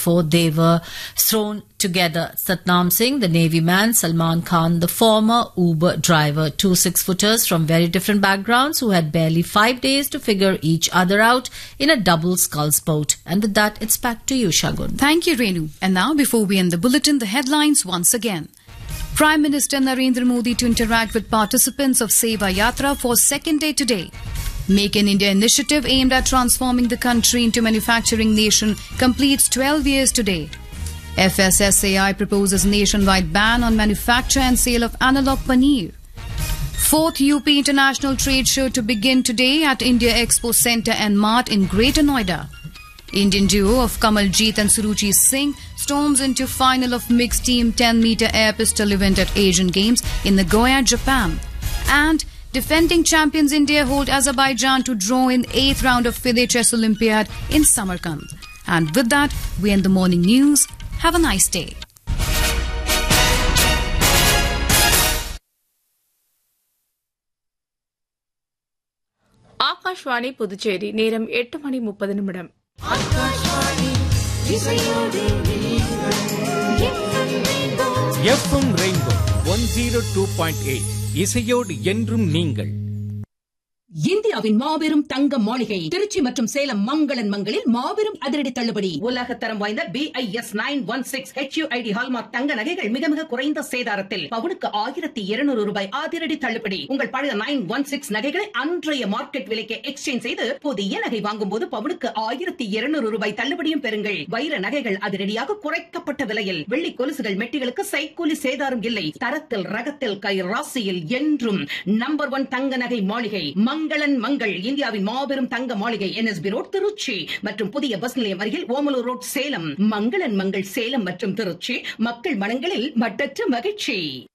before they were thrown together. Satnam Singh, the Navy man, Salman Khan, the former Uber driver, two six footers from very different backgrounds who had barely five days to figure each other out in a double sculls boat. And with that, it's back to you, Shagun. Thank you, Renu. And now, before we end the bulletin, the headlines once again. Prime Minister Narendra Modi to interact with participants of Seva Yatra for second day today. Make in India initiative aimed at transforming the country into manufacturing nation completes 12 years today. FSSAI proposes nationwide ban on manufacture and sale of analog paneer. Fourth UP International Trade Show to begin today at India Expo Centre and Mart in Greater Noida. Indian duo of Kamaljeet and Suruchi Singh storms into final of mixed team 10 meter air pistol event at Asian Games in Nagoya, Japan. And defending champions India hold Azerbaijan to draw in eighth round of FIDE Chess Olympiad in Samarkand. And with that, we end the morning news. Have a nice day. Akashvani Puducherry நேரம் எட்டு மணி முப்பது நிமிடம் FM rainbow one zero two point eight இசையோடு என்றும் நீங்கள் இந்தியாவின் மாபெரும் தங்க மாளிகை திருச்சி மற்றும் சேலம் மங்களன் மங்களில் மாபெரும் அதிரடி தள்ளுபடி உலக தரம் வாய்ந்த B I S nine one six HUID hallmark தங்க நகைகள் மிக மிக குறைந்த சேதாரத்தில் பவுனுக்கு ஆயிரத்தி இருநூறு ரூபாய் அதிரடி தள்ளுபடி உங்கள் பழைய நைன் ஒன் சிக்ஸ் நகைகளை அன்றைய மார்க்கெட் விலைக்கு எக்ஸ்சேஞ்ச் செய்து புதிய நகை வாங்கும் போது பவுனுக்கு ஆயிரத்தி இருநூறு ரூபாய் தள்ளுபடியும் பெறுங்கள் வைர நகைகள் அதிரடியாக குறைக்கப்பட்ட விலையில் வெள்ளி கொலுசுகள் மெட்டிகளுக்கு சைக்கூலி சேதாரம் இல்லை தரத்தில் ரகத்தில் கை ராசியில் என்றும் நம்பர் ஒன் தங்க நகை மாளிகை மங்களன் மங்கள் இந்தியாவின் மாபெரும் தங்க மாளிகை என்எஸ்பி ரோட் திருச்சி மற்றும் புதிய பஸ் நிலையம் அருகில் ஓமலூர் ரோட் சேலம் மங்களன் மங்கள் சேலம் மற்றும் திருச்சி மக்கள் மனங்களில் மட்டற்ற மகிழ்ச்சி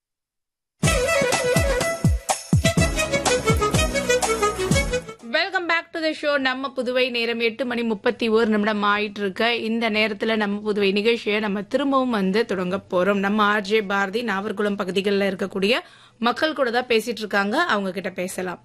welcome back to the show நம்ம புதுவை நேரம் எட்டு மணி முப்பத்தி ஒரு நிமிடம் ஆயிட்டு இருக்க இந்த நேரத்துல நம்ம புதுவை நிகழ்ச்சியை நம்ம திரும்பவும் வந்து தொடங்க போறோம் நம்ம ஆர்ஜே பாரதி நாவர்குளம் பகுதிகளில் இருக்கக்கூடிய மக்கள் கூட தான் பேசிட்டு இருக்காங்க அவங்க கிட்ட பேசலாம்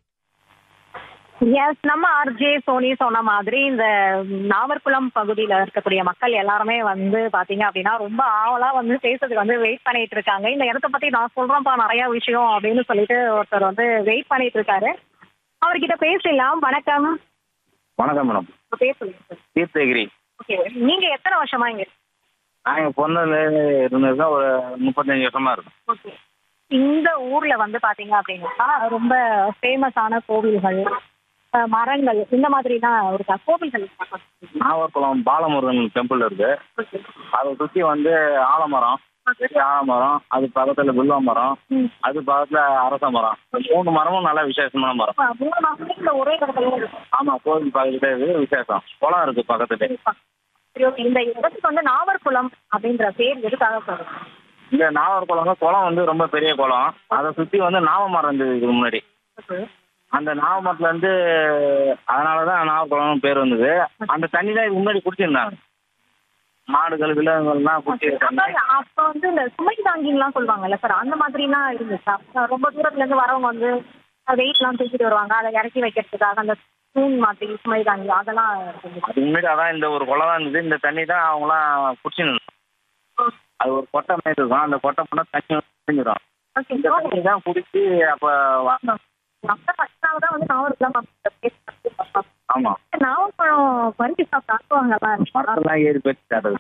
எஸ் நம்ம ஆர்ஜே சோனி சொன்ன மாதிரி இந்த நாவர்குளம் பகுதியில இருக்கக்கூடிய மக்கள் எல்லாருமே வந்து பாத்தீங்க அப்படின்னா ரொம்ப ஆவலா வந்து பேசுறதுக்கு வந்து வெயிட் பண்ணிட்டு இருக்காங்க இந்த இடத்த பத்தி நான் சொல்றேன்ப்பா நிறைய விஷயம் அப்படின்னு சொல்லிட்டு ஒருத்தர் வந்து வெயிட் பண்ணிட்டு இருக்காரு அவர்கிட்ட பேசலாம் வணக்கம் வணக்கம் மேடம் பேசுங்க சார் தீர்த்தகிரி ஓகே நீங்க எத்தனை வருஷமா இங்க நாங்கள் பிறந்ததுல இருந்ததுதான் ஒரு முப்பத்தஞ்சு வருஷமா இருக்கும் ஓகே இந்த ஊர்ல வந்து பாத்தீங்க அப்படின்னா ரொம்ப ஃபேமஸான கோவில்கள் அஹ், மரங்கள் இந்த மாதிரிலாம் இருக்கா கோவில்கள் இருக்கா? நாகர்குளம் பாலமுருகன் டெம்பிள் இருக்கு அதை சுற்றி வந்து ஆலமரம் பெரிய ஆலமரம் அது பக்கத்துல வில்வ மரம் அது பக்கத்துல அரச மரம் இந்த மூணு மரமும் நல்ல விசேஷமான மரம் அப்ப மூணு மாசத்துக்கு இந்த ஒரே இடத்துல இருக்கு. ஆமா கோவில் பக்கத்துல இது விசேஷம் குளம் இருக்கு பக்கத்துல சரி, okay. இந்த இடத்துக்கு வந்து நாவர்குளம் அப்படின்ற பேர் எதுக்காக சொல்றேன் இந்த நாகர்குளம் குளம் வந்து ரொம்ப பெரிய குளம் அதை சுத்தி வந்து நாவ மரம் இருந்தது இதுக்கு முன்னாடி அந்த நாவ மரத்துல இருந்து அதனாலதான் நாகர்குளம் பேர் வந்தது அந்த தண்ணி தான் இதுக்கு முன்னாடி குடிச்சிருந்தாங்க மாடுகள் விலங்குகள்லாம் குடிச்சிருக்காங்க அப்ப வந்து இந்த சுமை தாங்கிலாம் சொல்லுவாங்கல்ல சார் அந்த மாதிரிலாம் இருந்துச்சா அஹ் ரொம்ப தூரத்துல இருந்து வரவங்க வந்து வெயிட் எல்லாம் தூக்கிட்டு வருவாங்க அதை இறக்கி வைக்கிறதுக்காக அந்த தூண் மாதிரி சுமை தாங்கி அதெல்லாம் இருந்துச்சு அதுக்கு முன்னாடி அதான் இந்த ஒரு குளம் தான் இருந்தது இந்த தண்ணி தான் அவங்களாம் குடிச்சிருந்தாங்க அது ஒரு கொட்டை மாதிரி இருக்கும் அந்த கொட்டை பண்ணா தண்ணி குடிஞ்சிடும் ஓகே இந்த தண்ணி தான் குடிச்சு அப்ப வ- அப்ப ஃபர்ஸ்டாக தான் வந்து நாவர்குளம் அப்படின்ற பேர் வந்து ஆமா நாவப்பழம் பறிச்சு சாப்பிட்டு அனுப்புவாங்கல்ல மரத்தெல்லாம் ஏறி போயிட்டு அது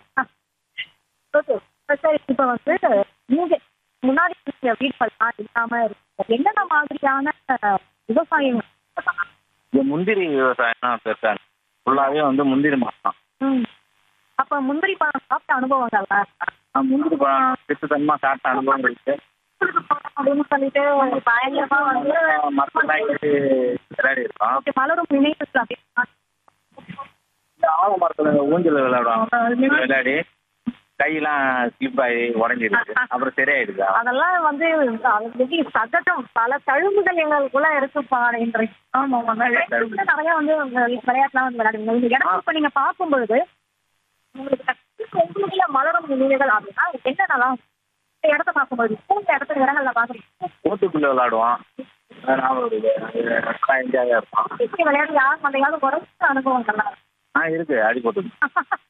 ஓகே சரி இப்ப வந்து நீங்க முன்னாடி இருந்த வீடுகள்லாம் இல்லாம இருக்கு என்னென்ன மாதிரியான அஹ், விவசாயம் பண்ணலாம்? இந்த முந்திரி விவசாயம் தான் பெருசா ஃபுல்லாவே வந்து முந்திரி மரம் தான் ம். அப்ப முந்திரி பழம் சாப்பிட்ட அனுபவங்கள்லாம் இருக்கா? நான் முந்திரி பழம் திட்டத்தனமா சாப்பிட்ட அனுபவம் இருக்கு அப்படின்னு சொல்லிட்டு பயங்கரமா வந்து மரத்தெல்லாம் ஏறி விளையாடி இருக்கோம் ஓகே, மலரும் நினைவுகள் அப்படின்னு இந்த ஆல மரத்துல ஊஞ்சல் விளையாடுவாங்க விளையாடி கையெல்லாம் ஸ்லிப் ஆகி உடஞ்சிருக்கு அப்புறம் சரியாயிடுது அதெல்லாம் வந்து அது வந்து சகஜம் பல தழும்புகள் எங்களுக்குள்ள இருக்குப்பா இன்றைக்கு ஆமா ஆமா தழும்புல நிறைய வந்து விளையாட்டுலாம் வந்து விளையாடுவீங்க இந்த இடத்துல இப்ப நீங்க பார்க்கும் பொழுது உங்களுக்கு டக்குனு உங்களுக்குள்ள மலரும் நினைவுகள் அப்படின்னா என்னென்னலாம் இந்த இடத்த பார்க்கும்போது இந்த இடத்துல இடங்கள்ல பாக்குறீங்க ஓட்டுக்குள்ள விளையாடுவோம் நான் ஒரு என்ஜாயா இருப்பான் விளையாட்டு யார் வந்தையாவது குறைச்ச அனுபவங்கள்லாம் ஆ இருக்கு அடி போட்டு